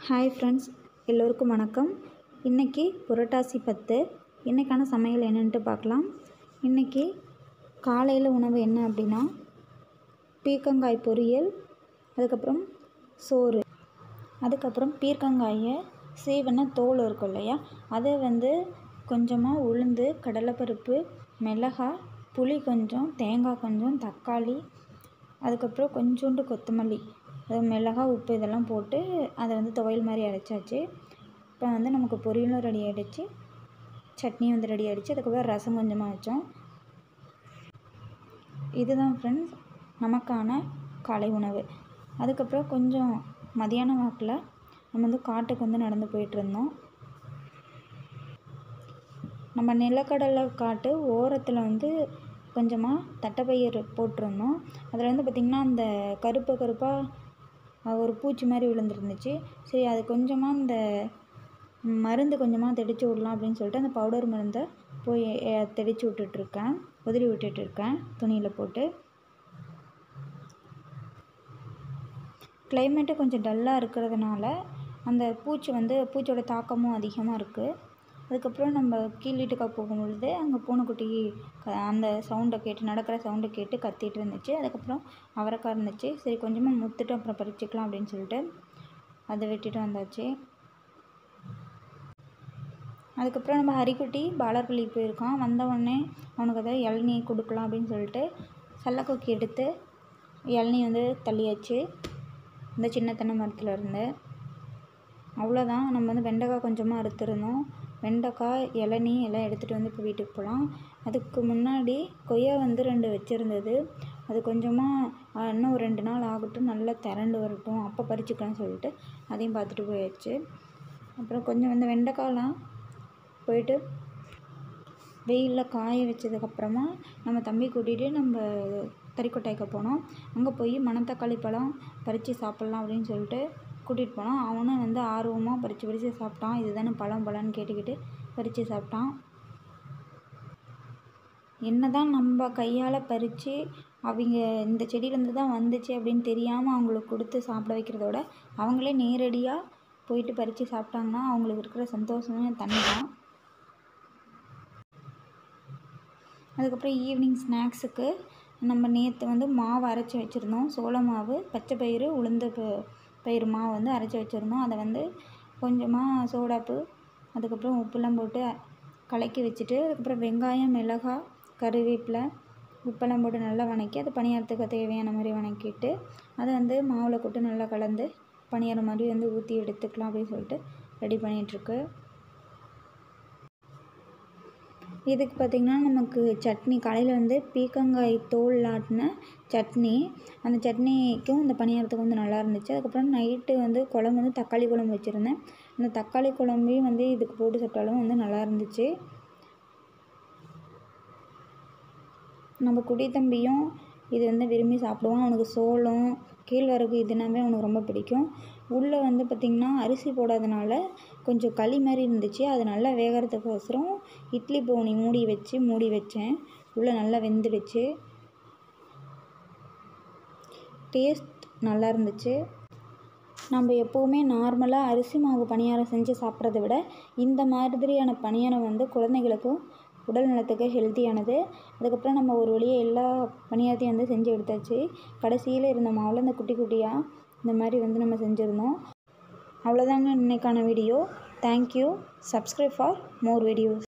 hi friends எல்லோருக்கும் வணக்கம் இன்றைக்கி புரட்டாசி பத்து இன்றைக்கான சமையல் என்னன்ட்டு பார்க்கலாம் இன்றைக்கி காலையில் உணவு என்ன அப்படின்னா பீர்க்கங்காய் பொரியல் அதுக்கப்புறம் சோறு அதுக்கப்புறம் பீர்க்கங்காயை சீவன தோல் இருக்கும் இல்லையா அதை வந்து கொஞ்சமாக உளுந்து கடலைப்பருப்பு மிளகாய் புளி கொஞ்சம் தேங்காய் கொஞ்சம் தக்காளி அதுக்கப்புறம் கொஞ்சோண்டு கொத்தமல்லி அது மிளகாய் உப்பு இதெல்லாம் போட்டு அதை வந்து துவையல் மாதிரி அரைச்சாச்சு இப்போ வந்து நமக்கு பொரியலும் ரெடி ஆகிடுச்சு சட்னியும் வந்து ரெடி ஆகிடுச்சு அதுக்கப்புறம் ரசம் கொஞ்சமாக வச்சோம் இதுதான் ஃப்ரெண்ட்ஸ் நமக்கான காலை உணவு அதுக்கப்புறம் கொஞ்சம் மதியான வாக்கில் நம்ம வந்து காட்டுக்கு வந்து நடந்து போயிட்டுருந்தோம் நம்ம நிலக்கடலை காட்டு ஓரத்தில் வந்து கொஞ்சமாக தட்டைப்பயிர் போட்டிருந்தோம் அதில் வந்து பார்த்திங்கன்னா அந்த கருப்பு கருப்பாக ஒரு பூச்சி மாதிரி விழுந்துருந்துச்சு சரி அது கொஞ்சமாக இந்த மருந்து கொஞ்சமாக தெளித்து விடலாம் அப்படின்னு சொல்லிட்டு அந்த பவுடர் மருந்தை போய் தெளித்து விட்டுட்ருக்கேன் உதிரி விட்டுட்ருக்கேன் துணியில் போட்டு கிளைமேட்டு கொஞ்சம் டல்லாக இருக்கிறதுனால அந்த பூச்சி வந்து பூச்சியோட தாக்கமும் அதிகமாக இருக்குது அதுக்கப்புறம் நம்ம கீழ் வீட்டுக்கா போகும்பொழுது அங்கே பூனைக்குட்டி அந்த சவுண்டை கேட்டு நடக்கிற சவுண்டை கேட்டு கத்திட்டு இருந்துச்சு அதுக்கப்புறம் அவரைக்காய் இருந்துச்சு சரி கொஞ்சமாக முத்துட்டு அப்புறம் பறிச்சுக்கலாம் அப்படின்னு சொல்லிட்டு அதை வெட்டிட்டு வந்தாச்சு அதுக்கப்புறம் நம்ம ஹரிக்குட்டி பாலர்பள்ளி போயிருக்கான் வந்த உடனே அவனுக்கு அதை இளநீ கொடுக்கலாம் அப்படின்னு சொல்லிட்டு சல்லக்கொக்கி எடுத்து இளநீ வந்து தள்ளியாச்சு இந்த சின்ன தென்னை மரத்தில் இருந்து அவ்வளோதான் நம்ம வந்து வெண்டைக்காய் கொஞ்சமாக அறுத்துருந்தோம் வெண்டைக்காய் இளநீ எல்லாம் எடுத்துகிட்டு வந்து இப்போ வீட்டுக்கு போகலாம் அதுக்கு முன்னாடி கொய்யா வந்து ரெண்டு வச்சுருந்தது அது கொஞ்சமாக இன்னும் ஒரு ரெண்டு நாள் ஆகட்டும் நல்லா திரண்டு வரட்டும் அப்போ பறிச்சுக்கலாம்னு சொல்லிட்டு அதையும் பார்த்துட்டு போயாச்சு அப்புறம் கொஞ்சம் வந்து வெண்டைக்காயெலாம் போயிட்டு வெயிலில் காய வச்சதுக்கப்புறமா நம்ம தம்பி கூட்டிகிட்டு நம்ம தறிக்கொட்டாய்க்கு போனோம் அங்கே போய் மணத்தக்காளி பழம் பறித்து சாப்பிட்லாம் அப்படின்னு சொல்லிட்டு கூட்டிகிட்டு போனோம் அவனும் வந்து ஆர்வமாக பறித்து பறித்து சாப்பிட்டான் இது தானே பழம் பழம்னு கேட்டுக்கிட்டு பறித்து சாப்பிட்டான் என்ன தான் நம்ம கையால் பறித்து அவங்க இந்த செடியிலேருந்து தான் வந்துச்சு அப்படின்னு தெரியாமல் அவங்களுக்கு கொடுத்து சாப்பிட வைக்கிறதோட அவங்களே நேரடியாக போயிட்டு பறித்து சாப்பிட்டாங்கன்னா அவங்களுக்கு இருக்கிற சந்தோஷமே தனி தான் அதுக்கப்புறம் ஈவினிங் ஸ்நாக்ஸுக்கு நம்ம நேற்று வந்து மாவு அரைச்சி வச்சுருந்தோம் சோள மாவு பச்சை பயிறு உளுந்து பயிறு மாவு வந்து அரைச்சி வச்சுருந்தோம் அதை வந்து கொஞ்சமாக சோடாப்பு அதுக்கப்புறம் உப்புலாம் போட்டு கலக்கி வச்சுட்டு அதுக்கப்புறம் வெங்காயம் மிளகாய் கருவேப்பிலை உப்பெல்லாம் போட்டு நல்லா வணக்கி அது பணியாரத்துக்கு தேவையான மாதிரி வணக்கிட்டு அதை வந்து மாவில் போட்டு நல்லா கலந்து பணியாரம் மாதிரி வந்து ஊற்றி எடுத்துக்கலாம் அப்படின்னு சொல்லிட்டு ரெடி பண்ணிகிட்ருக்கு இதுக்கு பார்த்திங்கன்னா நமக்கு சட்னி காலையில் வந்து பீக்கங்காய் தோல் ஆட்டின சட்னி அந்த சட்னிக்கும் இந்த பணியாரத்துக்கும் வந்து நல்லா இருந்துச்சு அதுக்கப்புறம் நைட்டு வந்து குழம்பு வந்து தக்காளி குழம்பு வச்சுருந்தேன் அந்த தக்காளி குழம்பையும் வந்து இதுக்கு போட்டு சாப்பிட்டாலும் வந்து நல்லா இருந்துச்சு நம்ம குடி தம்பியும் இது வந்து விரும்பி சாப்பிடுவான் அவனுக்கு சோளம் கேழ்வரகு இதுனாவே அவனுக்கு ரொம்ப பிடிக்கும் உள்ளே வந்து பார்த்திங்கன்னா அரிசி போடாதனால கொஞ்சம் களி மாதிரி இருந்துச்சு அது நல்லா வேகிறதுக்கோசரம் இட்லி போனி மூடி வச்சு மூடி வச்சேன் உள்ளே நல்லா வெந்துடுச்சு டேஸ்ட் நல்லா இருந்துச்சு நம்ம எப்போவுமே நார்மலாக அரிசி மாவு பணியாரம் செஞ்சு சாப்பிட்றத விட இந்த மாதிரியான பணியாரம் வந்து குழந்தைகளுக்கும் உடல் நலத்துக்கு ஹெல்த்தியானது அதுக்கப்புறம் நம்ம ஒரு வழியாக எல்லா பணியாரத்தையும் வந்து செஞ்சு எடுத்தாச்சு கடைசியில் இருந்த மாவில் இந்த குட்டி குட்டியாக இந்த மாதிரி வந்து நம்ம செஞ்சுருந்தோம் அவ்வளோதாங்க இன்றைக்கான video thank you subscribe for more videos